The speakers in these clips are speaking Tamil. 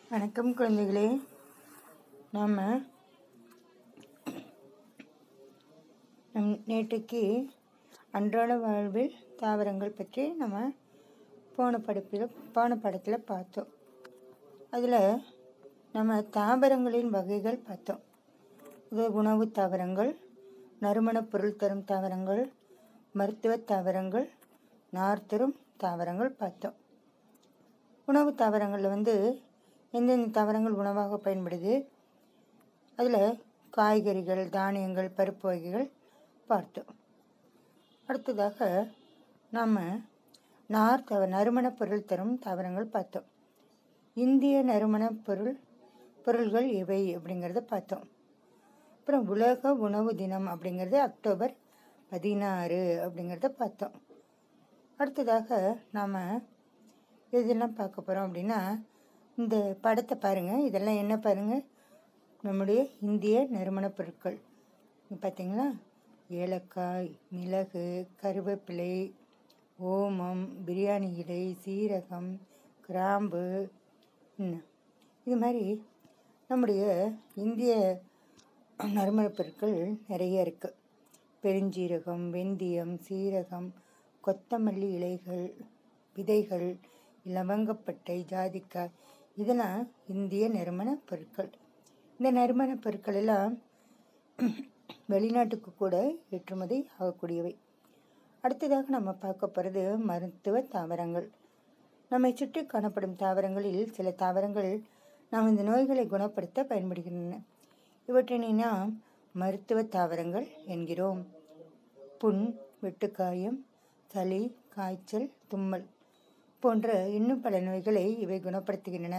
வணக்கம் குழந்தைகளே நாம் நம் நேற்றைக்கு அன்றாட வாழ்வில் தாவரங்கள் பற்றி நம்ம போன படிப்பில் போன படத்தில் பார்த்தோம் அதில் நம்ம தாவரங்களின் வகைகள் பார்த்தோம் இது உணவு தாவரங்கள் நறுமணப் பொருள் தரும் தாவரங்கள் மருத்துவ தாவரங்கள் நார் தரும் தாவரங்கள் பார்த்தோம் உணவு தாவரங்களில் வந்து எந்தெந்த தாவரங்கள் உணவாக பயன்படுது அதில் காய்கறிகள் தானியங்கள் பருப்பு வகைகள் பார்த்தோம் அடுத்ததாக நாம் நார் தவ நறுமணப் பொருள் தரும் தாவரங்கள் பார்த்தோம் இந்திய நறுமணப் பொருள் பொருள்கள் எவை அப்படிங்கிறத பார்த்தோம் அப்புறம் உலக உணவு தினம் அப்படிங்கிறது அக்டோபர் பதினாறு அப்படிங்கிறத பார்த்தோம் அடுத்ததாக நாம் இதெல்லாம் பார்க்க போகிறோம் அப்படின்னா இந்த படத்தை பாருங்கள் இதெல்லாம் என்ன பாருங்கள் நம்முடைய இந்திய நறுமணப் பொருட்கள் இங்க பார்த்தீங்களா ஏலக்காய் மிளகு கருவேப்பிலை ஓமம் பிரியாணி இலை சீரகம் கிராம்பு இன்னும் இது மாதிரி நம்முடைய இந்திய நறுமணப் பொருட்கள் நிறைய இருக்குது பெருஞ்சீரகம் வெந்தயம் சீரகம் கொத்தமல்லி இலைகள் விதைகள் லவங்கப்பட்டை ஜாதிக்காய் இதெல்லாம் இந்திய நறுமணப் பொருட்கள் இந்த நறுமணப் பொருட்கள் எல்லாம் வெளிநாட்டுக்கு கூட ஏற்றுமதி ஆகக்கூடியவை அடுத்ததாக நம்ம பார்க்க போகிறது மருத்துவ தாவரங்கள் நம்மை சுற்றி காணப்படும் தாவரங்களில் சில தாவரங்கள் நாம் இந்த நோய்களை குணப்படுத்த பயன்படுகின்றன இவற்றினை நாம் மருத்துவ தாவரங்கள் என்கிறோம் புண் வெட்டுக்காயம் சளி காய்ச்சல் தும்மல் போன்ற இன்னும் பல நோய்களை இவை குணப்படுத்துகின்றன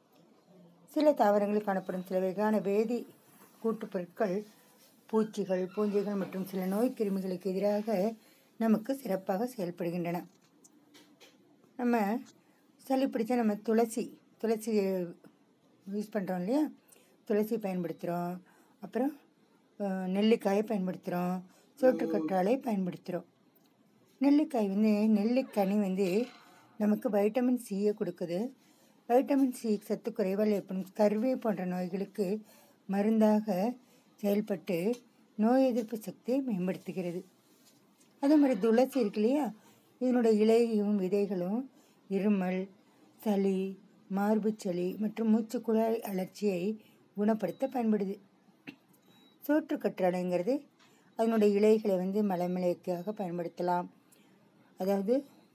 சில தாவரங்களில் காணப்படும் சில வகையான வேதி கூட்டுப் பொருட்கள் பூச்சிகள் பூஞ்சைகள் மற்றும் சில நோய் கிருமிகளுக்கு எதிராக நமக்கு சிறப்பாக செயல்படுகின்றன நம்ம சளி பிடிச்சா நம்ம துளசி துளசி யூஸ் பண்ணுறோம் இல்லையா துளசி பயன்படுத்துகிறோம் அப்புறம் அஹ், நெல்லிக்காயை பயன்படுத்துகிறோம் சோற்றுக்கற்றாழை பயன்படுத்துகிறோம் நெல்லிக்காய் வந்து நெல்லிக்கனி வந்து நமக்கு வைட்டமின் சியை கொடுக்குது வைட்டமின் சி சத்து குறைவால் ஏற்படும் கருவே போன்ற நோய்களுக்கு மருந்தாக செயல்பட்டு நோய் எதிர்ப்பு சக்தியை மேம்படுத்துகிறது அதே மாதிரி துளசி இருக்கு இல்லையா இதனுடைய இலையும் விதைகளும் இருமல் சளி மார்புச்சளி மற்றும் மூச்சுக்குழாய் அழற்சியை குணப்படுத்த பயன்படுது சோற்று கற்றாழைங்கிறது அதனுடைய இலைகளை வந்து மலமிளைக்காக பயன்படுத்தலாம் அதாவது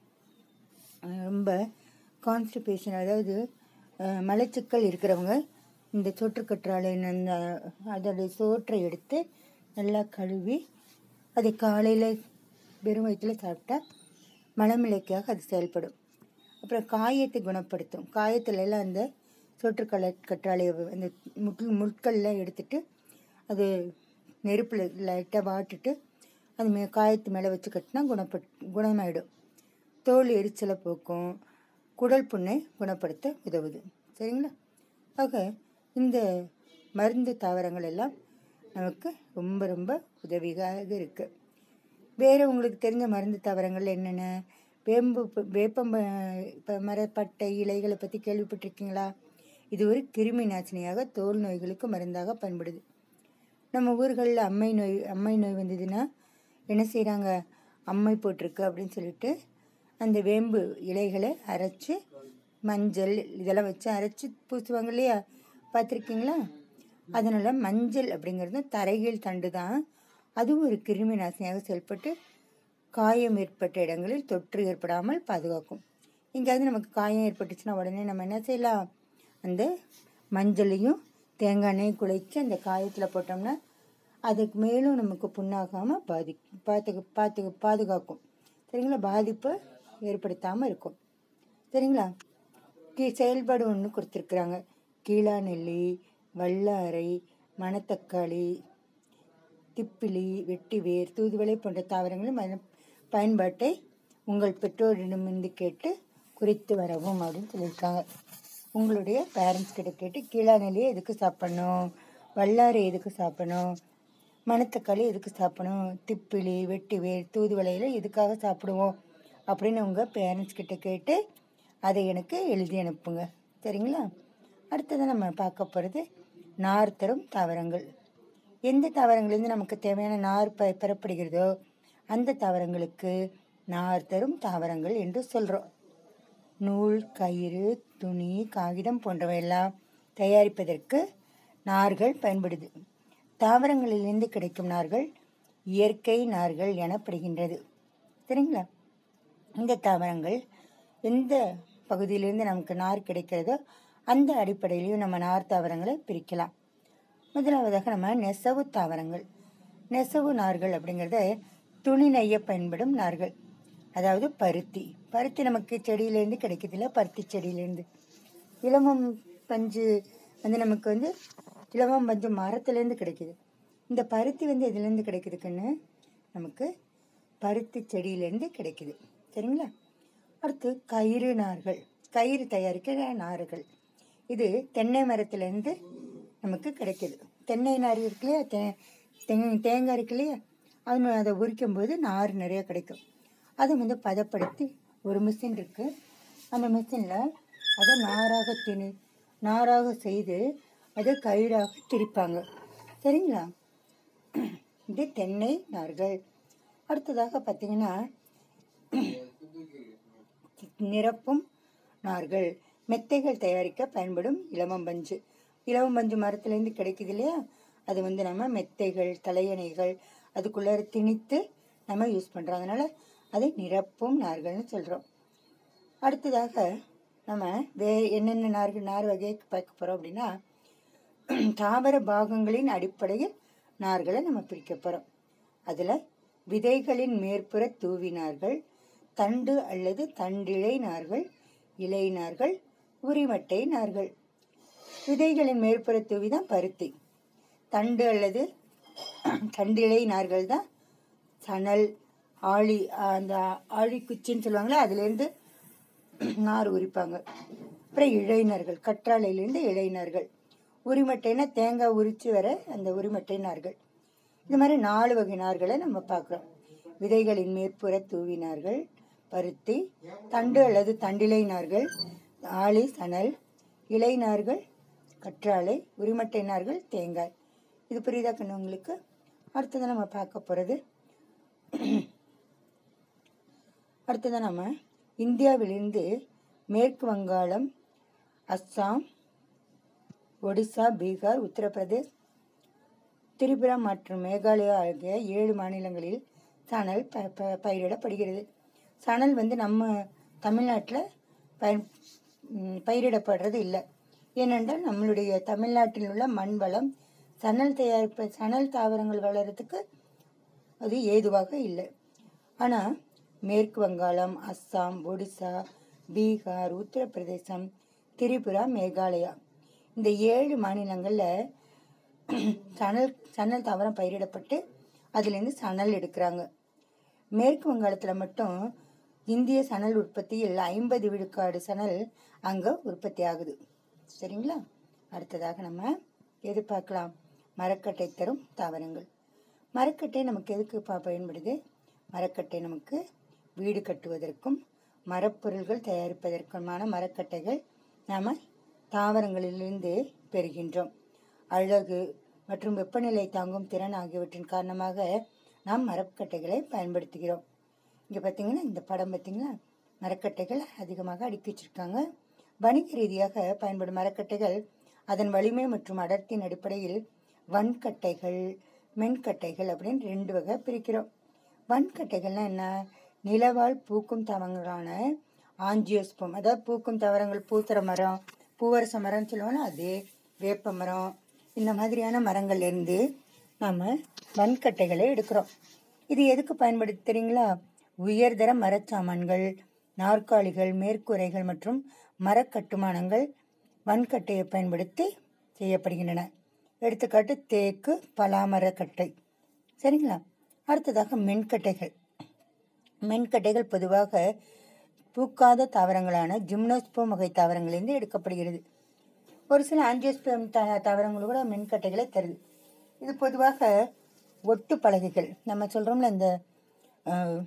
அஹ், ரொம்ப கான்ஸ்டிபேஷன் அதாவது அஹ், மலச்சிக்கல் இருக்கிறவங்க இந்த சோற்றுக்கற்றாழை அந்த அதோடைய சோற்றை எடுத்து நல்லா கழுவி அதை காலையில் வெறும் வயிற்றில் சாப்பிட்டா மலமிளைக்காக அது செயல்படும் அப்புறம் காயத்தை குணப்படுத்தும் காயத்துல எல்லாம் அந்த சோற்றுக்கலை கற்றாழையை அந்த முட்கள் முட்கள்லாம் எடுத்துட்டு அது நெருப்பில் லைட்டாக வாட்டுட்டு அது மே காயத்து மேலே வச்சு கட்டினா குணப்பட் குணமாயிடும் தோல் எரிச்சலை போக்கும் குடல் புண்ணை குணப்படுத்த உதவுது சரிங்களா ஆக இந்த மருந்து தாவரங்கள் எல்லாம் நமக்கு ரொம்ப ரொம்ப உதவியாக இருக்குது வேறு உங்களுக்கு தெரிஞ்ச மருந்து தாவரங்கள் என்னென்ன வேம்பு வேப்பம் இப்போ மரப்பட்டை இலைகளை பற்றி கேள்விப்பட்டிருக்கீங்களா இது ஒரு கிருமி நாசினியாக தோல் நோய்களுக்கு மருந்தாக பயன்படுது நம்ம ஊர்களில் அம்மை நோய் அம்மை நோய் வந்ததுன்னா என்ன செய்கிறாங்க அம்மை போட்டிருக்கு அப்படின்னு சொல்லிட்டு அந்த வேம்பு இலைகளை அரைச்சி மஞ்சள் இதெல்லாம் வச்சு அரைச்சி பூசுவாங்க இல்லையா பார்த்துருக்கீங்களா அதனால் மஞ்சள் அப்படிங்கிறது தரைகீழ் தண்டு தான் அதுவும் ஒரு கிருமி நாசினியாக செயல்பட்டு காயம் ஏற்பட்ட இடங்களில் தொற்று ஏற்படாமல் பாதுகாக்கும் எங்கேயாவது நமக்கு காயம் ஏற்பட்டுச்சுன்னா உடனே நம்ம என்ன செய்யலாம் அந்த மஞ்சளையும் தேங்காய் எண்ணெயும் குழைச்சி அந்த காயத்தில் போட்டோம்னா அதுக்கு மேலும் நமக்கு புண்ணாகாமல் பாதி பார்த்து பார்த்து பாதுகாக்கும் சரிங்களா பாதிப்பை ஏற்படுத்தாமல் இருக்கும் சரிங்களா கீ செயல்பாடு ஒன்று கொடுத்துருக்குறாங்க கீழா நெல்லி வல்லாரை மணத்தக்காளி திப்பிலி வெட்டிவேர் தூதுவளை போன்ற தாவரங்களும் அதன் பயன்பாட்டை உங்கள் பெற்றோரிடமிருந்து கேட்டு குறித்து வரவும் அப்படின்னு சொல்லியிருக்காங்க உங்களுடைய பேரண்ட்ஸ் கிட்ட கேட்டு கீழா நெல்லியை எதுக்கு சாப்பிடணும் வல்லாரை எதுக்கு சாப்பிடணும் மணத்தக்காளி எதுக்கு சாப்பிடணும் திப்பிலி வெட்டிவேர் தூதுவளையில் எதுக்காக சாப்பிடுவோம் அப்படின்னு உங்கள் பேரண்ட்ஸ் கிட்ட கேட்டு அதை எனக்கு எழுதி அனுப்புங்க சரிங்களா அடுத்தது நம்ம பார்க்க போகிறது நார் தரும் தாவரங்கள் எந்த தாவரங்கள்லேருந்து நமக்கு தேவையான நார் பெ பெறப்படுகிறதோ அந்த தாவரங்களுக்கு நார் தரும் தாவரங்கள் என்று சொல்கிறோம் நூல் கயிறு துணி காகிதம் போன்றவையெல்லாம் தயாரிப்பதற்கு நார்கள் பயன்படுது தாவரங்களிலிருந்து கிடைக்கும் நார்கள் இயற்கை நார்கள் எனப்படுகின்றது சரிங்களா இந்த தாவரங்கள் எந்த பகுதியிலிருந்து நமக்கு நார் கிடைக்கிறதோ அந்த அடிப்படையிலையும் நம்ம நார் தாவரங்களை பிரிக்கலாம் முதலாவதாக நம்ம நெசவு தாவரங்கள் நெசவு நார்கள் அப்படிங்கிறத துணி நெய்ய பயன்படும் நார்கள் அதாவது பருத்தி பருத்தி நமக்கு செடியிலேருந்து கிடைக்குதுல்ல பருத்தி செடியிலேருந்து இலவம் பஞ்சு வந்து நமக்கு வந்து இலவம் பஞ்சு மரத்துலேருந்து கிடைக்குது இந்த பருத்தி வந்து எதுலேருந்து கிடைக்குதுக்குன்னு நமக்கு பருத்தி செடியிலேருந்து கிடைக்குது சரிங்களா அடுத்து கயிறு நார்கள் கயிறு தயாரிக்கிற நார்கள் இது தென்னை மரத்துலேருந்து நமக்கு கிடைக்குது தென்னை நார் இருக்கு இல்லையா தே தெங் தேங்காய் இருக்கு இல்லையா அது அதை உரிக்கும் போது நார் நிறைய கிடைக்கும் அதை வந்து பதப்படுத்தி ஒரு மிஷின் இருக்கு அந்த மிஷினில் அதை நாராக திணி நாராக செய்து அதை கயிறாக திரிப்பாங்க சரிங்களா இது தென்னை நார்கள் அடுத்ததாக பார்த்தீங்கன்னா நிரப்பும் நார்கள் மெத்தைகள் தயாரிக்க பயன்படும் இலவம்பஞ்சு இலவம்பஞ்சு மரத்துலேருந்து கிடைக்குது இல்லையா அது வந்து நம்ம மெத்தைகள் தலையணைகள் அதுக்குள்ளார திணித்து நம்ம யூஸ் பண்ணுறோம் அதனால் அதை நிரப்பும் நார்கள்னு சொல்கிறோம் அடுத்ததாக நம்ம வே என்னென்ன நார்கள் நார் வகையை பார்க்க போகிறோம் அப்படின்னா தாவர பாகங்களின் அடிப்படையில் நார்களை நம்ம பிரிக்க போகிறோம் அதில் விதைகளின் மேற்புற தூவினார்கள் தண்டு அல்லது தண்டிழை நார்கள் இலை நார்கள் உரிமட்டை நார்கள் விதைகளின் மேற்புற தூவி தான் பருத்தி தண்டு அல்லது தண்டிழை நார்கள் தான் சணல் ஆழி அந்த ஆழி குச்சின்னு சொல்லுவாங்களே அதுலேருந்து நார் உரிப்பாங்க அப்புறம் இழைநார்கள் கற்றாழையிலேருந்து இழைநார்கள் உரிமட்டைனா தேங்காய் உரித்து வர அந்த உரிமட்டை நார்கள் இந்த மாதிரி நாலு வகை நார்களை நம்ம பார்க்குறோம் விதைகளின் மேற்புற தூவினார்கள் பருத்தி தண்டு அல்லது தண்டிலை நார்கள் ஆளி சணல் இலை நார்கள் கற்றாழை உரிமட்டை நார்கள் தேங்காய் இது புரியுதா கண்ணு உங்களுக்கு அடுத்தது நம்ம பார்க்க போகிறது அடுத்தது நம்ம இந்தியாவிலிருந்து மேற்கு வங்காளம் அஸ்ஸாம் ஒடிசா பீகார் உத்தரப்பிரதேஷ் திரிபுரா மற்றும் மேகாலயா ஆகிய ஏழு மாநிலங்களில் சணல் ப ப பயிரிடப்படுகிறது சணல் வந்து நம்ம தமிழ்நாட்டில் பயன் ம், பயிரிடப்படுறது இல்லை ஏனென்றால் நம்மளுடைய தமிழ்நாட்டில் உள்ள மண் வளம் சணல் தயாரிப்பு சணல் தாவரங்கள் வளர்கிறதுக்கு அது ஏதுவாக இல்லை ஆனால் மேற்கு வங்காளம் அஸ்ஸாம் ஒடிசா பீகார் உத்தரப்பிரதேசம் திரிபுரா மேகாலயா இந்த ஏழு மாநிலங்களில் சணல் சணல் தாவரம் பயிரிடப்பட்டு அதுலேருந்து சணல் எடுக்கிறாங்க மேற்கு வங்காளத்தில் மட்டும் இந்திய சணல் உற்பத்தியில் ஐம்பது விழுக்காடு சணல் அங்கே உற்பத்தி ஆகுது சரிங்களா அடுத்ததாக நம்ம எது பார்க்கலாம் மரக்கட்டை தரும் தாவரங்கள் மரக்கட்டை நமக்கு எதுக்கு பா பயன்படுது மரக்கட்டை நமக்கு வீடு கட்டுவதற்கும் மரப்பொருள்கள் தயாரிப்பதற்குமான மரக்கட்டைகள் நாம் தாவரங்களிலிருந்து பெறுகின்றோம் அழகு மற்றும் வெப்பநிலை தாங்கும் திறன் ஆகியவற்றின் காரணமாக நாம் மரக்கட்டைகளை பயன்படுத்துகிறோம் இங்கே பார்த்தீங்கன்னா இந்த படம் பார்த்தீங்களா மரக்கட்டைகள் அதிகமாக அடுக்கி வச்சிருக்காங்க வணிக ரீதியாக பயன்படும் மரக்கட்டைகள் அதன் வலிமை மற்றும் அடர்த்தியின் அடிப்படையில் வன்கட்டைகள் மென்கட்டைகள் அப்படின்னு ரெண்டு வகை பிரிக்கிறோம் வன்கட்டைகள்னா என்ன நிலவாழ் பூக்கும் தாவரங்களான ஆஞ்சியோஸ்பம் அதாவது பூக்கும் தாவரங்கள் பூத்துற மரம் பூவரச மரம்னு சொல்லுவோம்ல அது வேப்ப மரம் இந்த மாதிரியான மரங்கள்ல இருந்து நாம் வன்கட்டைகளை எடுக்கிறோம் இது எதுக்கு பயன்படுத்தி தெரியுங்களா உயர்தர மரச்சாமான்கள் நாற்காலிகள் மேற்கூரைகள் மற்றும் மரக்கட்டுமானங்கள் வன்கட்டையை பயன்படுத்தி செய்யப்படுகின்றன எடுத்துக்காட்டு தேக்கு பலாமரக்கட்டை சரிங்களா அடுத்ததாக மென்கட்டைகள் மென்கட்டைகள் பொதுவாக பூக்காத தாவரங்களான ஜிம்னோஸ்போம் வகை தாவரங்களிலிருந்து எடுக்கப்படுகிறது ஒரு சில ஆஞ்சியோஸ்போம் த தாவரங்கள் கூட மென்கட்டைகளை தருது இது பொதுவாக ஒட்டு பலகைகள் நம்ம சொல்கிறோம்ல இந்த அஹ்,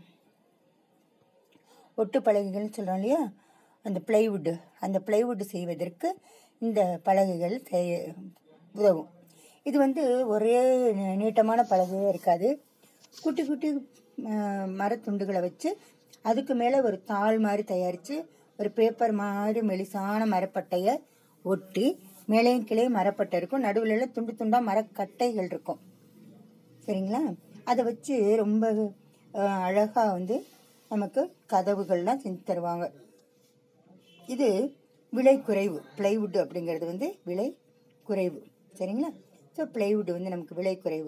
ஒட்டு பலகைகள்னு சொல்கிறோம் இல்லையா அந்த பிளைவுட்டு அந்த பிளைவுட் செய்வதற்கு இந்த பலகைகள் செய்ய உதவும் இது வந்து ஒரே நீ- நீட்டமான பலகையே இருக்காது குட்டி குட்டி அஹ், மரத்துண்டுகளை வச்சு அதுக்கு மேலே ஒரு தாள் மாதிரி தயாரித்து ஒரு பேப்பர் மாதிரி மெலிசான மரப்பட்டையை ஒட்டி மேலேயும் கீழே மரப்பட்டை இருக்கும் நடுவுல எல்லாம் துண்டு துண்டாக மரக்கட்டைகள் இருக்கும் சரிங்களா அதை வச்சு ரொம்ப அஹ், அழகா வந்து நமக்கு கதவுகள்லாம் செஞ்சு தருவாங்க இது விலை குறைவு பிளைவுட் அப்படிங்கிறது வந்து விலை குறைவு சரிங்களா ஸோ பிளைவுட் வந்து நமக்கு விலை குறைவு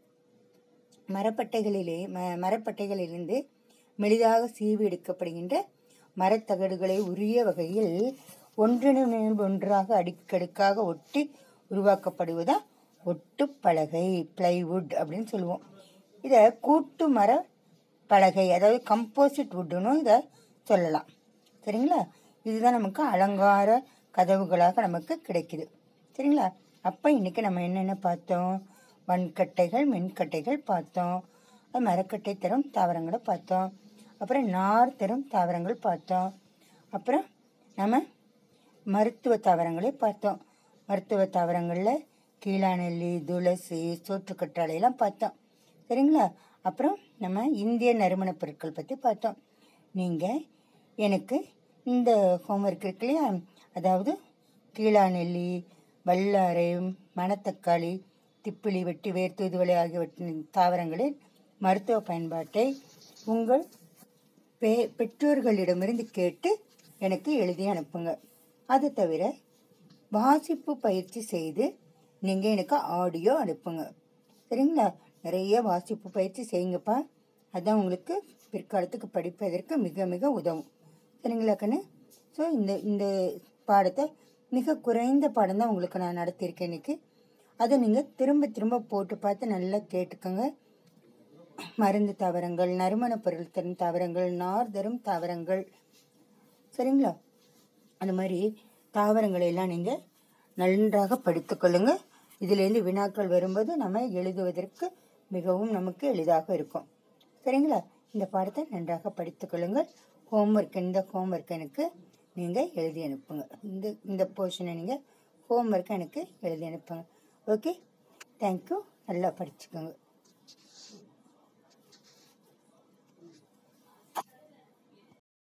மரப்பட்டைகளிலே ம மரப்பட்டைகளிலிருந்து மெலிதாக சீவி எடுக்கப்படுகின்ற மரத்தகடுகளை உரிய வகையில் ஒன்றின் மேல் ஒன்றாக அடுக்கடுக்காக ஒட்டி உருவாக்கப்படுவதா ஒட்டுப்பலகை பிளைவுட் அப்படின்னு சொல்லுவோம் இதை கூட்டு மர பலகை அதாவது கம்போசிட் வுட்டுன்னு இதை சொல்லலாம் சரிங்களா இதுதான் நமக்கு அலங்கார கதவுகளாக நமக்கு கிடைக்குது சரிங்களா அப்போ இன்னைக்கு நம்ம என்னென்ன பார்த்தோம் வன்கட்டைகள் மென்கட்டைகள் பார்த்தோம் அது மரக்கட்டை தரும் தாவரங்களை பார்த்தோம் அப்புறம் நார் தரும் தாவரங்கள் பார்த்தோம் அப்புறம் நம்ம மருத்துவ தாவரங்களை பார்த்தோம் மருத்துவ தாவரங்களில் கீழாநெல்லி துளசி சோற்றுக்கற்றாழையெல்லாம் பார்த்தோம் சரிங்களா அப்புறம் நம்ம இந்திய நறுமணப் பொருட்கள் பற்றி பார்த்தோம் நீங்கள் எனக்கு இந்த ஹோம்ஒர்க் இருக்கு இல்லையா அதாவது கீழாநெல்லி வல்லாரை மணத்தக்காளி திப்பிலி வெட்டி வேர் தூதுவளை ஆகியவற்றின் தாவரங்களின் மருத்துவ பயன்பாட்டை உங்கள் பெ பெற்றோர்களிடமிருந்து கேட்டு எனக்கு எழுதி அனுப்புங்க அது தவிர வாசிப்பு பயிற்சி செய்து நீங்கள் எனக்கு ஆடியோ அனுப்புங்க சரிங்களா நிறைய வாசிப்பு பயிற்சி செய்யுங்கப்பா அதான் உங்களுக்கு பிற்காலத்துக்கு படிப்பதற்கு மிக மிக உதவும் சரிங்களா கண்ணு ஸோ இந்த இந்த பாடத்தை மிக குறைந்த பாடம் தான் உங்களுக்கு நான் நடத்தியிருக்கேன் இன்னைக்கு அதை நீங்கள் திரும்ப திரும்ப போட்டு பார்த்து நல்லா கேட்டுக்கோங்க மருந்து தாவரங்கள் நறுமணப் பொருள் தரும் தாவரங்கள் நார் தரும் தாவரங்கள் சரிங்களா அந்த மாதிரி தாவரங்களை எல்லாம் நீங்கள் நன்றாக படித்துக்கொள்ளுங்க இதிலேருந்து வினாக்கள் வரும்போது நம்ம எழுதுவதற்கு மிகவும் நமக்கு எளிதாக இருக்கும் சரிங்களா இந்த பாடத்தை நன்றாக படித்துக்கொள்ளுங்கள் ஹோம்ஒர்க் இந்த ஹோம்ஒர்க் எனக்கு நீங்கள் எழுதி அனுப்புங்க இந்த இந்த போர்ஷனை நீங்கள் ஹோம்ஒர்க்கை எனக்கு எழுதி அனுப்புங்க ஓகே தேங்க்யூ நல்லா படிச்சுக்கோங்க